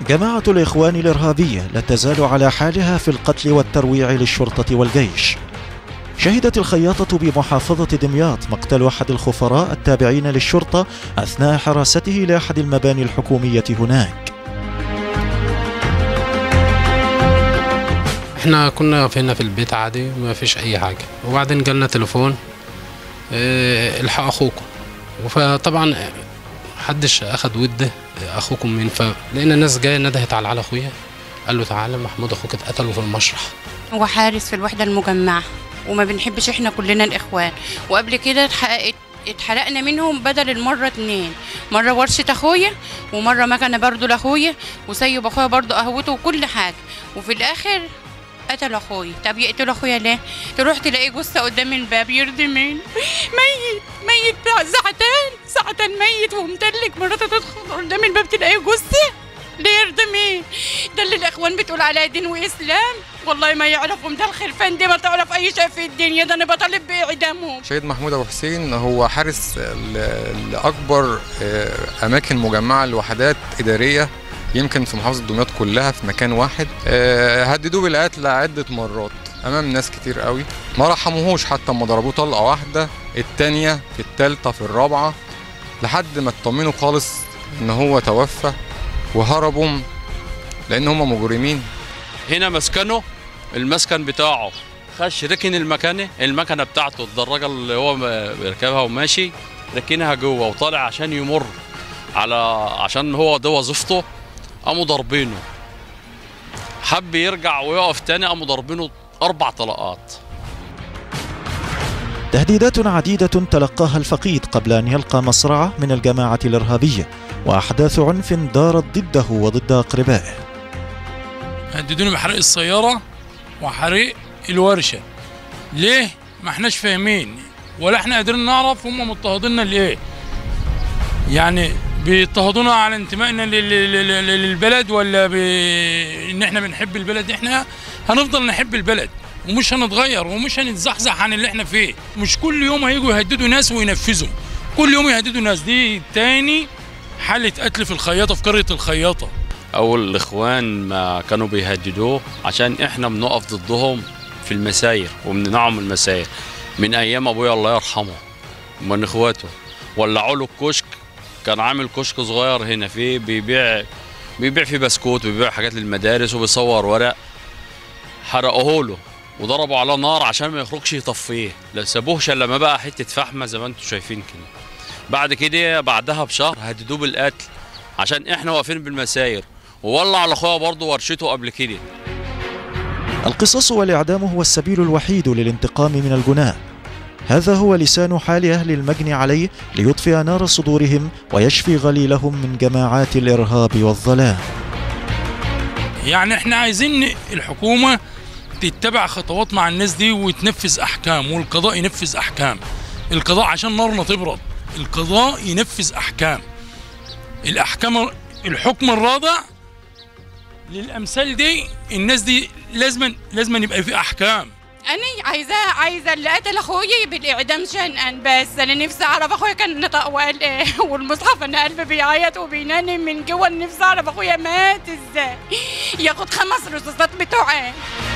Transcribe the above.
جماعة الإخوان الإرهابية لا تزال على حالها في القتل والترويع للشرطة والجيش شهدت الخياطة بمحافظة دمياط مقتل أحد الخفراء التابعين للشرطة أثناء حراسته لأحد المباني الحكومية هناك احنا كنا هنا في البيت عادي ما فيش اي حاجه وبعدين جالنا تليفون اه الحق اخوكم فطبعا محدش اخد وده اخوكم مين فلقينا ناس جايه ندهت على على اخويا قال له تعالى محمود اخوك اتقتل في المشرح هو حارس في الوحده المجمعه وما بنحبش احنا كلنا الاخوان وقبل كده اتحققت اتحرقنا منهم بدل المرة اتنين مرة ورشة اخويا ومرة مكنة برضو لاخويا وسيب اخويا برضو قهوته وكل حاجة وفي الاخر قتل اخويا طب يقتل اخويا ليه تروح تلاقيه جثه قدام الباب يرضي مين ميت ميت بتاع ساعتين ساعتين ميت ومتلج مراته تدخل قدام الباب تلاقيه جثه ليه يرضي مين ده اللي الاخوان بتقول عليها دين واسلام والله ما يعرفهم ده الخرفان دي ما تعرف اي شيء في الدنيا ده انا بطالب باعدامهم شهيد محمود ابو حسين هو حارس لاكبر اماكن مجمعه لوحدات اداريه يمكن في محافظه دمياط كلها في مكان واحد هددوه بالقتل عده مرات امام ناس كتير قوي ما رحموهوش حتى اما ضربوه طلقه واحده الثانيه في الثالثه في الرابعه لحد ما اطمنوا خالص ان هو توفى وهربوا لان هم مجرمين هنا مسكنه المسكن بتاعه خش ركن المكانه المكنه بتاعته الدراجه اللي هو بيركبها وماشي ركنها جوه وطالع عشان يمر على عشان هو ده وظيفته قاموا ضاربينه حب يرجع ويقف تاني قاموا ضاربينه اربع طلقات تهديدات عديدة تلقاها الفقيد قبل أن يلقى مصرعه من الجماعة الإرهابية وأحداث عنف دارت ضده وضد أقربائه هددوني بحريق السيارة وحريق الورشة ليه؟ ما احناش فاهمين ولا احنا قادرين نعرف هم مضطهديننا لإيه يعني بيضطهدونا على انتمائنا للبلد ولا ان احنا بنحب البلد احنا هنفضل نحب البلد ومش هنتغير ومش هنتزحزح عن اللي احنا فيه مش كل يوم هيجوا يهددوا ناس وينفذوا كل يوم يهددوا ناس دي تاني حالة قتل في الخياطة في قرية الخياطة أول الإخوان ما كانوا بيهددوه عشان إحنا بنقف ضدهم في المساير وبنمنعهم المساير من أيام أبويا الله يرحمه من إخواته ولعوا له الكشك كان عامل كشك صغير هنا فيه بيبيع بيبيع فيه بسكوت وبيبيع حاجات للمدارس وبيصور ورق حرقوه له وضربوا عليه نار عشان ما يخرجش يطفيه لا سابوهش الا لما بقى حته فحمه زي ما انتم شايفين كده بعد كده بعدها بشهر هددوه بالقتل عشان احنا واقفين بالمساير وولع على اخويا برضه ورشته قبل كده القصاص والإعدام هو السبيل الوحيد للانتقام من الجناة هذا هو لسان حال أهل المجني عليه ليطفئ نار صدورهم ويشفي غليلهم من جماعات الإرهاب والظلام يعني احنا عايزين الحكومة تتبع خطوات مع الناس دي وتنفذ أحكام والقضاء ينفذ أحكام القضاء عشان نارنا تبرد القضاء ينفذ أحكام الأحكام الحكم الرادع للأمثال دي الناس دي لازما لازما يبقى في أحكام انا عايزاه عايزه اللي قتل اخويا بالاعدام شنقا بس انا نفسي اعرف اخويا كان نطق وقال ايه والمصحف انا قلبي بيعيط وبينام من جوه نفسي اعرف اخويا مات ازاي ياخد خمس رصاصات بتوع ايه